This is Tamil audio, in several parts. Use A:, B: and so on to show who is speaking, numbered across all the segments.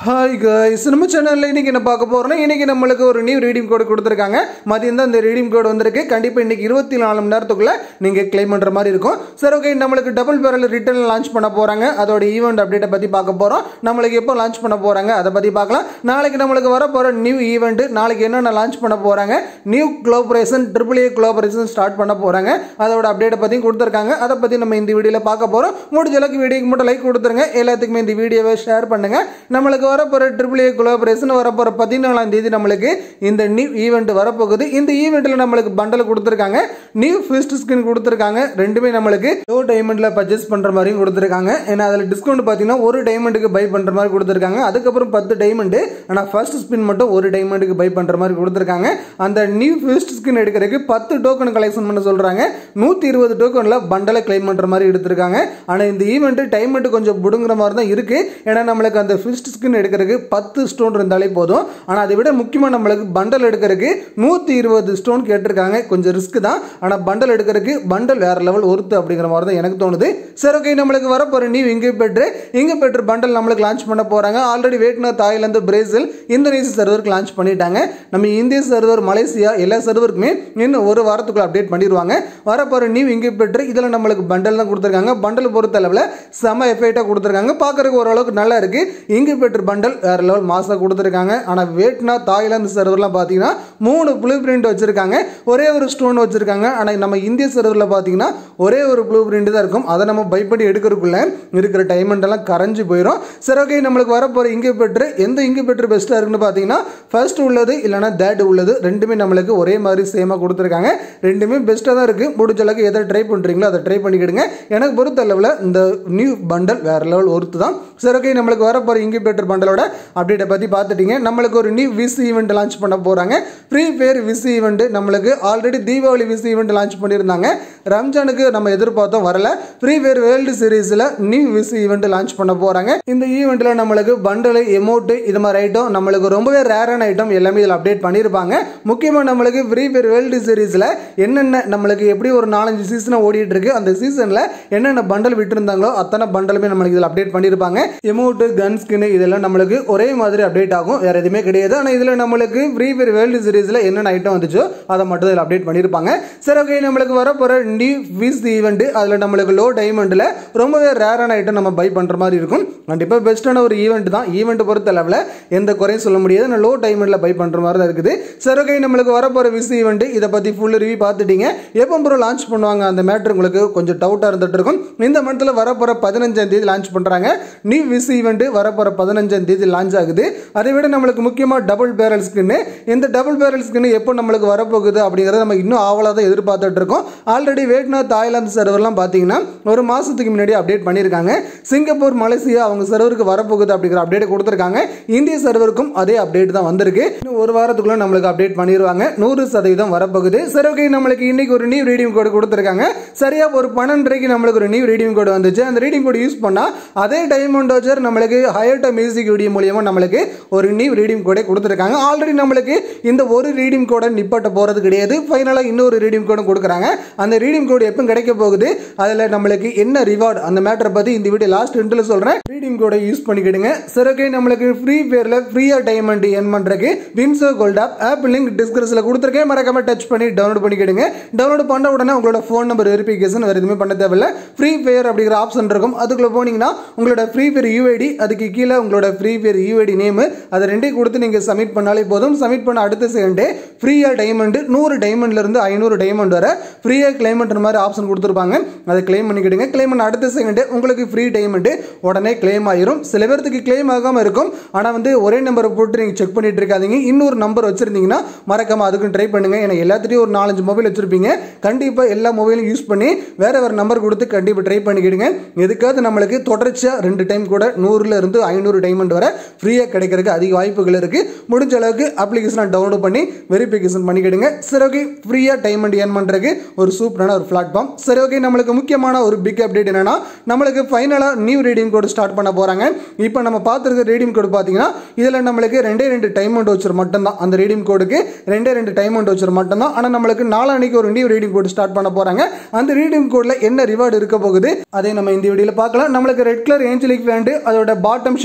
A: ஹாய் guys நம்ம சேனலில் இன்னைக்கு என்ன பார்க்க போறோம்னா இன்னைக்கு நம்மளுக்கு ஒரு நியூ ரீடிங் கோடு கொடுத்துருக்காங்க மதியம் தான் இந்த ரீடிங் கோடு வந்திருக்கு கண்டிப்பாக இன்னைக்கு இருபத்தி நாலு மணி நேரத்துக்குள்ள நீங்க கிளைம் பண்ற மாதிரி இருக்கும் சரி ஓகே நம்மளுக்கு டபுள் பேரல் ரிட்டர்ன் லான்ச் பண்ண போறாங்க அதோட ஈவெண்ட் அப்டேட்டை பத்தி பார்க்க போறோம் நம்மளுக்கு எப்போ லான்ச் பண்ண போறாங்க அதை பத்தி பார்க்கலாம் நாளைக்கு நம்மளுக்கு வர போற நியூ ஈவெண்ட் நாளைக்கு என்னென்ன லான்ச் பண்ண போறாங்க new collaboration triple A collaboration start பண்ண போறாங்க அதோட அப்டேட்டை பத்தியும் கொடுத்துருக்காங்க அதை பத்தி நம்ம இந்த வீடியோல பார்க்க போறோம் முடிஞ்ச அளவுக்கு வீடியோக்கு மட்டும் லைக் கொடுத்துருங்க எல்லாத்துக்குமே இந்த வீடியோவை ஷேர் பண்ணுங்க நம்மளுக்கு வரப்போற ட்ரிபிள் ஏ குளோபரேஷன் வரப்போற பதினாலாம் தேதி நம்மளுக்கு இந்த நியூ ஈவெண்ட் வரப்போகுது இந்த ஈவெண்ட்ல நம்மளுக்கு பண்டல் கொடுத்துருக்காங்க நியூ ஃபிஸ்ட் ஸ்கின் கொடுத்துருக்காங்க ரெண்டுமே நம்மளுக்கு லோ டைமண்ட்ல பர்ச்சேஸ் பண்ற மாதிரியும் கொடுத்துருக்காங்க ஏன்னா அதில் டிஸ்கவுண்ட் பார்த்தீங்கன்னா ஒரு டைமண்டுக்கு பை பண்ற மாதிரி கொடுத்துருக்காங்க அதுக்கப்புறம் பத்து டைமண்டு ஆனால் ஃபர்ஸ்ட் ஸ்பின் மட்டும் ஒரு டைமண்டுக்கு பை பண்ற மாதிரி கொடுத்துருக்காங்க அந்த நியூ ஃபிஸ்ட் ஸ்கின் எடுக்கிறதுக்கு பத்து டோக்கன் கலெக்ஷன் பண்ண சொல்றாங்க நூற்றி இருபது டோக்கன்ல பண்டலை கிளைம் பண்ற மாதிரி எடுத்திருக்காங்க ஆனால் இந்த ஈவெண்ட் டைமண்ட் கொஞ்சம் புடுங்குற மாதிரி தான் இருக்கு ஏன்னா நம்மளுக்கு அந்த ஃபிஸ்ட் ஸ்கின் எடுக்கிறதுக்கு பத்து ஸ்டோன் இருந்தாலே போதும் ஆனால் அதை விட முக்கியமாக நம்மளுக்கு பண்டல் எடுக்கிறதுக்கு நூற்றி இருபது ஸ்டோன் கேட்டிருக்காங்க கொஞ்சம் ரிஸ்க் தான் ஆனால் பண்டல் எடுக்கிறதுக்கு பண்டல் வேற லெவல் ஒருத்து அப்படிங்கிற மாதிரி தான் எனக்கு தோணுது சரி ஓகே நம்மளுக்கு வரப்போகிற நியூ இங்கே பெற்று இங்கே பெற்று பண்டல் நம்மளுக்கு லான்ச் பண்ண போகிறாங்க already Vietnam Thailand Brazil Indonesia சர்வருக்கு லான்ச் பண்ணிட்டாங்க நம்ம இந்திய சர்வர் மலேசியா எல்லா சர்வருக்குமே இன்னும் ஒரு வாரத்துக்குள்ள அப்டேட் பண்ணிடுவாங்க வரப்போகிற நியூ இங்கே பெற்று இதில் நம்மளுக்கு பண்டல் தான் கொடுத்துருக்காங்க பண்டல் பொறுத்த அளவில் செம எஃபெக்டாக கொடுத்துருக்காங்க பார்க்கறதுக்கு ஓரளவுக்கு நல்லா இருக்கு இங்கே பெற்று பண்டல் வேற லெவல் மாசாக கொடுத்துருக்காங்க ஆனால் வியட்நாம் தாய்லாந்து சர்வர்லாம் பார்த்தீங்கன்னா மூணு ப்ளூ பிரிண்ட் வச்சிருக்காங்க ஒரே ஒரு ஸ்டோன் வச்சிருக்காங்க ஆனால் நம்ம இந்திய சர்வரில் பார்த்தீங்கன்னா ஒரே ஒரு ப்ளூ பிரிண்ட் தான் இருக்கும் அதை நம்ம பை பண்ணி எடுக்கிறதுக்குள்ள இருக்கிற டைமண்ட் எல்லாம் கரைஞ்சு போயிடும் சரி ஓகே நம்மளுக்கு வரப்போகிற இங்கே பெற்று எந்த இங்கே பெற்று பெஸ்ட்டாக இருக்குன்னு பார்த்தீங்கன்னா ஃபர்ஸ்ட் உள்ளது இல்லைனா தேர்ட் உள்ளது ரெண்டுமே நம்மளுக்கு ஒரே மாதிரி சேமாக கொடுத்துருக்காங்க ரெண்டுமே பெஸ்ட்டாக தான் இருக்குது முடிஞ்ச அளவுக்கு எதை ட்ரை பண்ணுறீங்களோ அதை ட்ரை பண்ணிக்கிடுங்க எனக்கு பொறுத்த அளவில் இந்த நியூ பண்டல் வேற லெவல் ஒருத்து தான் சரி ஓகே நம்மளுக்கு வரப்போகிற இன்குபேட்டர் பண்டலோட அப்டேட்டை பற்றி பார்த்துட்டீங்க நம்மளுக்கு ஒரு நியூ விஸ் ஈவெண்ட் லான்ச் பண்ண போகிறாங்க ஃப்ரீ ஃபயர் விஸ் ஈவெண்ட் நம்மளுக்கு already Deepavali wish event launch பண்ணியிருந்தாங்க ரம்ஜானுக்கு நம்ம எதிர்பார்த்தோம் வரல ஃப்ரீ ஃபயர் வேர்ல்டு சீரீஸில் நியூ விஸ் ஈவெண்ட் லான்ச் பண்ண போகிறாங்க இந்த ஈவெண்ட்டில் நம்மளுக்கு பண்டல் எமௌண்ட்டு இது மாதிரி ஐட்டம் நம்மளுக்கு ரொம்பவே ரேரான ஐட்டம் எல்லாமே இதில் அப்டேட் பண்ணியிருப்பாங்க முக்கியமாக நம்மளுக்கு ஃப்ரீ ஃபயர் வேர்ல்டு சீரீஸில் என்னென்ன நம்மளுக்கு எப்படி ஒரு நாலஞ்சு சீசனாக ஓடிட்டு இருக்கு அந்த சீசனில் என்னென்ன பண்டல் விட்டுருந்தாங்களோ அத்தனை பண்டலுமே நம்மளுக்கு இதில் அப்டேட் பண்ணியிருப்பாங்க எமௌண்ட்டு கன் ஸ்கின் இதெல்லாம் நம்மளுக்கு ஒரே மாதிரி அப்டேட் ஆகும் வேற எதுவுமே கிடையாது ஆனால் இதில் நம்மளுக்கு ஃப்ரீ ஃபயர் வேர்ல்டு சீரீஸில் என்னென்ன ஐட்டம் வந்துச்சோ அதை மட்டும் இதில் அப்டேட் பண்ணியிருப்பாங்க சரி ஓகே நம்மளுக்கு வரப்போகிற நியூ விஸ் ஈவெண்ட் அதில் நம்மளுக்கு லோ டைமண்டில் ரொம்பவே ரேரான ஐட்டம் நம்ம பை பண்ணுற மாதிரி இருக்கும் கண்டிப்பாக பெஸ்ட்டான ஒரு ஈவெண்ட் தான் ஈவெண்ட் பொறுத்த அளவில் எந்த குறையும் சொல்ல முடியாது நான் லோ டைமண்டில் பை பண்ணுற மாதிரி தான் இருக்குது சரி ஓகே நம்மளுக்கு வரப்போகிற விஸ் ஈவெண்ட் இதை பற்றி ஃபுல் ரிவ்யூ பார்த்துட்டீங்க எப்போ ப்ரோ லான்ச் பண்ணுவாங்க அந்த மேட்ரு உங்களுக்கு கொஞ்சம் டவுட்டாக இருந்துட்டு இருக்கும் இந்த மந்த்தில் வரப்போகிற பதினஞ்சாம் தேதி லான்ச் பண்ணுறாங்க நியூ விஸ் ஈவெண்ட் வரப்போகிற பதினஞ்சாம் தேதி லான்ச் ஆகுது அதை விட நம்மளுக்கு முக்கியமாக டபுள் பேரல் ஸ்கின்னு இந்த டபுள் பேரல் ஸ்கின் எப்போ நம்மளுக்கு வரப்போகுது அப்படிங்கிறத நம்ம இன்னும் ஆவலாக தான் எதிர்பார்த்துட்டு இருக்கோம் ஆல்ரெடி வியட்நாம் தாய்லாந்து சர்வர்லாம் பார்த்தீங்கன்னா ஒரு மாதத்துக்கு முன்னாடி அப்டேட் பண்ணியிருக்காங்க சிங்கப்பூர் மலேசியா அவங்க சர்வருக்கு வரப்போகுது அப்படிங்கிற அப்டேட் கொடுத்துருக்காங்க இந்திய சர்வருக்கும் அதே அப்டேட் தான் வந்திருக்கு இன்னும் ஒரு வாரத்துக்குள்ள நம்மளுக்கு அப்டேட் பண்ணிடுவாங்க நூறு சதவீதம் வரப்போகுது சரி ஓகே நம்மளுக்கு இன்னைக்கு ஒரு நியூ ரீடிங் கோடு கொடுத்துருக்காங்க சரியா ஒரு பன்னெண்டரைக்கு நம்மளுக்கு ஒரு நியூ ரீடிங் கோடு வந்துச்சு அந்த ரீடிங் கோடு யூஸ் பண்ணால் அதே டைமண்ட் வச்சர் நம்மளுக்கு ஹயர்ட மியூசிக் வீடியோ மூலியமா நம்மளுக்கு ஒரு நியூ ரீடிங் கோடை கொடுத்துருக்காங்க ஆல்ரெடி நம்மளுக்கு இந்த ஒரு ரீடிங் கோடை நிப்பாட்ட போகிறது கிடையாது ஃபைனலாக இன்னொரு ரீடிங் கோடும் கொடுக்குறாங்க அந்த ரீடிங் கோடு எப்போ கிடைக்க போகுது அதில் நம்மளுக்கு என்ன ரிவார்டு அந்த மேட்டரை பற்றி இந்த வீடியோ லாஸ்ட் இன்ட்ல சொல்கிறேன் ரீடிங் கோடை யூஸ் பண்ணிக்கிடுங்க சரி ஓகே நம்மளுக்கு ஃப்ரீ ஃபயரில் ஃப்ரீயாக டைமண்ட் என் பண்ணுறதுக்கு Winzo gold app app link டிஸ்கிரிப்ஷனில் கொடுத்துருக்கேன் மறக்காம டச் பண்ணி டவுன்லோட் பண்ணிக்கிடுங்க டவுன்லோட் பண்ண உடனே உங்களோட ஃபோன் நம்பர் வெரிஃபிகேஷன் வேறு எதுவுமே பண்ண தேவையில்ல ஃப்ரீ ஃபயர் அப்படிங்கிற ஆப்ஷன் இருக்கும் அதுக்குள்ளே போனீங்கன்னா உங்களோட ஃப்ரீ ஃபயர் யூஐடி அதுக்கு கீழே உங்களோட ஃப்ரீ ஃபயர் யூஐடி நேம் அதை ரெண்டையும் கொடுத்து நீங்கள் சப்மிட் பண்ணாலே போதும் சப்மிட் பண்ண அடுத்த செகண்டே ஃப்ரீயாக டைமண்ட் நூறு டைமண்ட்லேருந்து ஐநூறு டைமண்ட் வர ஃப்ரீயாக கிளைம் பண்ணுற மாதிரி ஆப்ஷன் கொடுத்துருப்பாங்க அதை கிளைம் பண்ணிக்கிடுங்க கிளைம் பண்ண அடுத்த செகண்டே உங்களுக்கு ஃப்ரீ டைமண்ட் உடனே கிளைம் ஆயிரும் சில பேர்த்துக்கு கிளைம் ஆகாமல் இருக்கும் ஆனால் வந்து ஒரே நம்பரை போட்டு நீங்கள் செக் பண்ணிட்டு இருக்காதீங்க இன்னொரு நம்பர் வச்சிருந்தீங்கன்னா மறக்காம அதுக்கும் ட்ரை பண்ணுங்க ஏன்னா எல்லாத்துலேயும் ஒரு நாலஞ்சு மொபைல் வச்சிருப்பீங்க கண்டிப்பாக எல்லா மொபைலும் யூஸ் பண்ணி வேற வேற நம்பர் கொடுத்து கண்டிப்பாக ட்ரை பண்ணிக்கிடுங்க எதுக்காவது நம்மளுக்கு தொடர்ச்சியாக ரெண்டு டைம் கூட நூறுல இருந்து ஐநூறு டைமண்ட் வர ஃப்ரீயாக கிடைக்கிறதுக்கு அதிக வாய்ப்புகள் இருக்கு முடிஞ்ச அளவுக்கு அப்ளிகேஷனை டவுன்லோட் பண்ணி வெரிஃபிகேஷன் பண்ணிக்கிடுங்க சரி ஓகே ஃப்ரீயாக டைமண்ட் ஏர்ன் பண்ணுறதுக்கு ஒரு சூப்பரான ஒரு பிளாட்ஃபார்ம் சரி ஓகே நம்மளுக்கு முக்கியமான ஒரு பிக் அப்டேட் என்னன்னா நம்மளுக்கு ஃபைனலாக நியூ ரீடிங் கோடு ஸ்டார்ட் பண்ண போகிறாங்க இப்போ நம்ம பார்த்துருக்க ரீடிங் கோடு பார்த்தீங்கன்னா இதில் நம்மளுக்கு ரெண்டே ரெண்டு டைமண்ட் வச்சர் மட்டும்தான் அந்த ரீடிங் கோடுக்கு ரெண்டே ரெண்டு டைமண்ட் வச்சர் மட்டும்தான் ஆனால் நம்மளுக்கு நாளானிக்கு ஒரு நியூ ரீடிங் கோடு ஸ்டார்ட் பண்ண போகிறாங்க அந்த ரீடிங் கோடில் என்ன ரிவார்டு இருக்க போகுது அதை நம்ம இந்த வீடியோவில் பார்க்கலாம் நம்மளுக்கு ரெட் கலர் ஏஞ்சலிக் பேண்ட் அதோட பாட்டம் ஷர்ட் எல்லாமே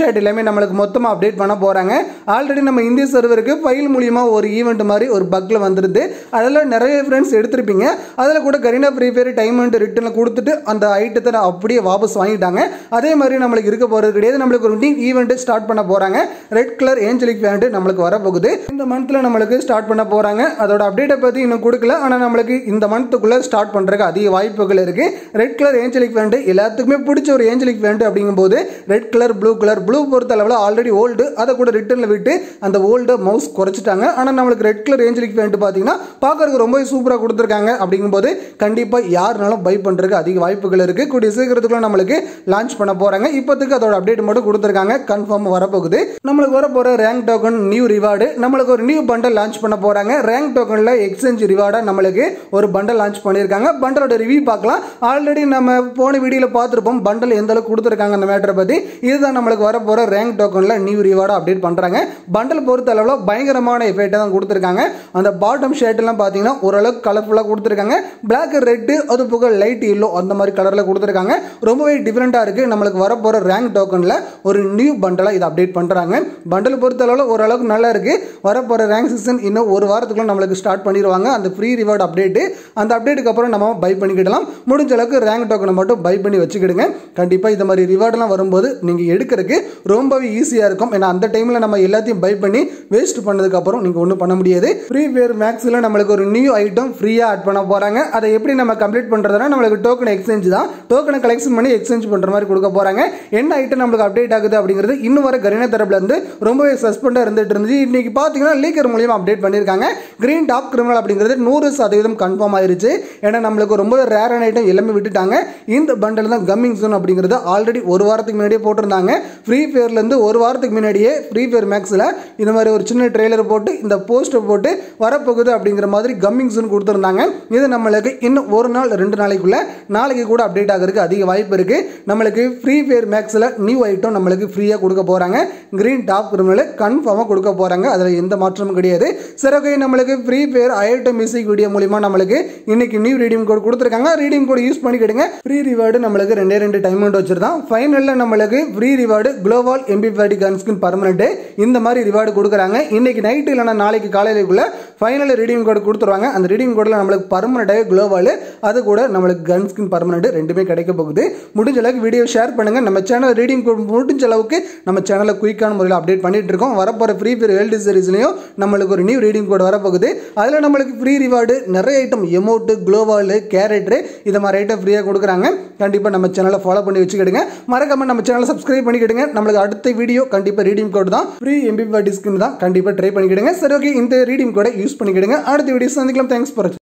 A: நம்மளுக்கு மொத்தமாக அப்டேட் பண்ண போகிறாங்க ஆல்ரெடி நம்ம இந்திய சர்வருக்கு ஃபைல் மூலியமாக ஒரு ஈவெண்ட் மாதிரி ஒரு பக்கில் வந்துருது அதில் நிறைய ஃப்ரெண்ட்ஸ் எடுத்திருப்பீங்க அதில் கூட Garena Free Fire time and ரிட்டர்னில் கொடுத்துட்டு அந்த ஐட்டத்தை அப்படியே வாபஸ் வாங்கிட்டாங்க அதே மாதிரி நம்மளுக்கு இருக்க போகிறது கிடையாது நம்மளுக்கு ஒரு டீம் ஈவெண்ட் ஸ்டார்ட் பண்ண போகிறாங்க ரெட் கலர் ஏஞ்சலிக் பேண்ட் நம்மளுக்கு வரப்போகுது இந்த மந்த்தில் நம்மளுக்கு ஸ்டார்ட் பண்ண போகிறாங்க அதோட அப்டேட்டை பற்றி இன்னும் கொடுக்கல ஆனால் நம்மளுக்கு இந்த மந்த்துக்குள்ளே ஸ்டார்ட் பண்ணுறதுக்கு அதிக வாய்ப்புகள் இருக்குது ரெட் கலர் ஏஞ்சலிக் பேண்ட் எல்லாத்துக்குமே பிடிச்ச ஒரு ஏஞ்சலிக் பேண்ட் அப்படிங்கும்போது red colour blue colour blue பொறுத்த அளவில் ஆல்ரெடி ஓல்டு அதை கூட ரிட்டர்னில் விட்டு அந்த ஓல்டு மவுஸ் குறைச்சிட்டாங்க ஆனால் நம்மளுக்கு ரெட் கலர் ஏஞ்சலிக் பேண்ட் பார்த்தீங்கன்னா பார்க்கறதுக்கு ரொம்ப சூப்பராக கொடுத்துருக்காங்க அப்படிங்கும்போது கண்டிப்பாக யாருனாலும் பை பண்ணுறதுக்கு அதிக வாய்ப்புகள் இருக்குது கூடிய சீக்கிரத்துக்குள்ள நம்மளுக்கு லான்ச் பண்ண போகிறாங்க இப்போதைக்கு அதோட அப்டேட் மட்டும் கொடுத்துருக்காங்க கன்ஃபார்ம் வரப்போகுது நம்மளுக்கு வர போகிற ரேங்க் டோக்கன் நியூ ரிவார்டு நம்மளுக்கு ஒரு நியூ பண்டல் லான்ச் பண்ண போகிறாங்க ரேங்க் டோக்கனில் எக்ஸ்சேஞ்ச் ரிவார்டாக நம்மளுக்கு ஒரு பண்டல் லான்ச் பண்ணியிருக்காங்க பண்டலோட ரிவ்யூ பார்க்கலாம் ஆல்ரெடி நம்ம போன வீடியோவில் பார்த்துருப்போம் பண்டல் எந்த அளவுக்கு கொடுத்துருக்காங்க அந்த மேட்டரை பற்றி இதுதான் நம்மளுக்கு வர போகிற ரேங்க் டோக்கனில் நியூ ரிவார்டாக அப்டேட் பண்ணுறாங்க பண்டல் பொறுத்த அளவில் பயங்கரமான எஃபெக்டை தான் கொடுத்துருக்காங்க அந்த பாட்டம் ஷர்ட்லாம் பார்த்தீங்கன்னா ஓரளவுக்கு கலர்ஃபுல்லாக கொடுத்துருக்காங்க பிளாக் ரெட்டு அது போக லைட் எல்லோ அந்த மாதிரி கலரில் கொடுத்துருக்காங்க ரொம்பவே டிஃப்ரெண்ட்டாக இருக்குது நம்மளுக்கு வர போகிற ரேங்க் டோக்கனில் ஒரு நியூ பண்டலாக இதை அப்டேட் பண்ணுறாங்க பண்டல் பொறுத்த அளவில் ஓரளவுக்கு நல்லா இருக்குது வரப்போகிற ரேங்க் சீசன் இன்னும் ஒரு வாரத்துக்குள்ள நம்மளுக்கு ஸ்டார்ட் பண்ணிடுவாங்க அந்த ஃப்ரீ ரிவார்டு அப்டேட்டு அந்த அப்டேட்டுக்கு அப்புறம் நம்ம பை பண்ணிக்கிடலாம் முடிஞ்ச அளவுக்கு ரேங்க் டோக்கனை மட்டும் பை பண்ணி வச்சுக்கிடுங்க கண்டிப்பாக இந்த மாதிரி ரிவார்டெலாம் வரும்போது நீங்கள் எடுக்கிறதுக்கு ரொம்பவே ஈஸியாக இருக்கும் ஏன்னா அந்த டைமில் நம்ம எல்லாத்தையும் பை பண்ணி வேஸ்ட் பண்ணதுக்கப்புறம் நீங்கள் ஒன்றும் பண்ண முடியாது ஃப்ரீ ஃபயர் மேக்ஸில் நம்மளுக்கு ஒரு நியூ ஐட்டம் ஃப்ரீயாக ஆட் பண்ண போகிறாங்க அதை எப்படி நம்ம கம்ப்ளீட் பண்ணுறதுனா நம்மளுக்கு டோக்கன் எக்ஸ்சேஞ்ச் தான் டோக்கனை கலெக்ஷன் பண்ணி எக்ஸ்சேஞ்ச் பண்ணுற மாதிரி கொடுக்க போகிறாங்க என்ன ஐட்டம் நம்மளுக்கு அப்டேட் ஆகுது அப்படிங்கிறது இன்னும் வர கரீனா தரப்புல இருந்து ரொம்பவே சஸ்பெண்டாக இருந்துட்டு இருந்துச்சு இன்னைக்கு பார்த்தீங்கன்னா லீக்கர் மூலியமாக அப்டேட் பண்ணியிருக்காங்க கிரீன் டாப் கிரிமினல் அப்படிங்கிறது நூறு சதவீதம் கன்ஃபார்ம் ஆயிருச்சு ஏன்னா நம்மளுக்கு ரொம்ப ரேரான ஐட்டம் எல்லாமே விட்டுட்டாங்க இந்த பண்டல் தான் கம்மிங் சூன் அப்படிங்கிறது ஆல்ரெடி ஒரு வாரத்துக்கு முன்னாடியே போட்டிருந்தாங்க ஃப்ரீ ஃபயர்லேருந்து ஒரு வாரத்துக்கு முன்னாடியே ஃப்ரீ ஃபயர் மேக்ஸில் இந்த மாதிரி ஒரு சின்ன ட்ரெய்லர் போட்டு இந்த போஸ்டர் போட்டு வரப்போகுது அப்படிங்கிற மாதிரி கம்மிங் சூன் கொடுத்துருந்தாங்க இது நம்மளுக்கு இன்னும் ஒரு நாள் ரெண்டு நாளைக்குள்ள நாளைக்கு கூட அப்டேட் ஆகிறதுக்கு அதிக வாய்ப்பு இருக்கு நம்மளுக்கு ஃப்ரீ ஃபயர் மேக்ஸில் நியூ ஐட்டம் நம்மளுக்கு ஃப்ரீயாக கொடுக்க போகிறாங்க கிரீன் டாப் கிரிமினல் கன்ஃபார்மாக கொடுக்க போகிறாங்க அதில் எந்த மாற்றமும் கிடையாது சரி ஓகே நம்மளுக்கு Free Fire item music video மூலிமா நம்மளுக்கு இன்னைக்கு நியூ ரீடிங் கோட் கொடுத்துருக்காங்க ரீடிங் கோட் யூஸ் பண்ணிக்கிடுங்க ஃப்ரீ ரிவார்டு நம்மளுக்கு ரெண்டே ரெண்டு டைம் வச்சிருந்தான் ஃபைனலில் நம்மளுக்கு free reward gloo wall MP fifty gun skin permanent இந்த மாதிரி ரிவார்டு கொடுக்குறாங்க இன்னைக்கு நைட்டு இல்லைனா நாளைக்கு காலையிலுக்குள்ள ஃபைனல் ரீடிங் கோட் கொடுத்துருவாங்க அந்த ரீடிங் கோடில் நம்மளுக்கு பர்மனெண்ட்டாக குளோபால் அது கூட நம்மளுக்கு கன்ஸ்கின் பர்மனெண்ட் ரெண்டுமே கிடைக்க போகுது முடிஞ்ச அளவுக்கு வீடியோ ஷேர் பண்ணுங்க நம்ம சேனல் ரீடிங் கோட் முடிஞ்ச அளவுக்கு நம்ம சேனலை குயிக்கான முறையில் அப்டேட் பண்ணிட்டு இருக்கோம் வரப்போகிற ஃப்ரீ ஃபயர் வேல்டு சீரிஸ்லையும் நம்மளுக்கு ஒரு நியூ ரீடிங் கோட் வரப்போகுது அதில் நம்மளுக்கு ஃப்ரீ ரிவார்டு நிறைய ஐட்டம் எமௌண்ட்டு குளோபால் கேரட்ரு இது மாதிரி ஐட்டம் ஃப்ரீயாக கொடுக்குறாங்க கண்டிப்பாக நம்ம சேனலை ஃபாலோ பண்ணி வச்சுக்கிடுங்க மறக்காம நம்ம சேனலை சப்ஸ்கிரைப் பண்ணிக்கிடுங்க நம்மளுக்கு அடுத்த வீடியோ கண்டிப்பாக ரீடிங் கோட் தான் ஃப்ரீ எம்பி ஸ்கின் தான் கண்டிப்பாக ட்ரை பண்ணிக்கிடுங்க சரி ஓகே இந்த ரீடிங் கோடை யூஸ் பண்ணிக்கிடுங்க அடுத்த வீடியோ சந்திக்கலாம் தேங்க்ஸ் ஃபார்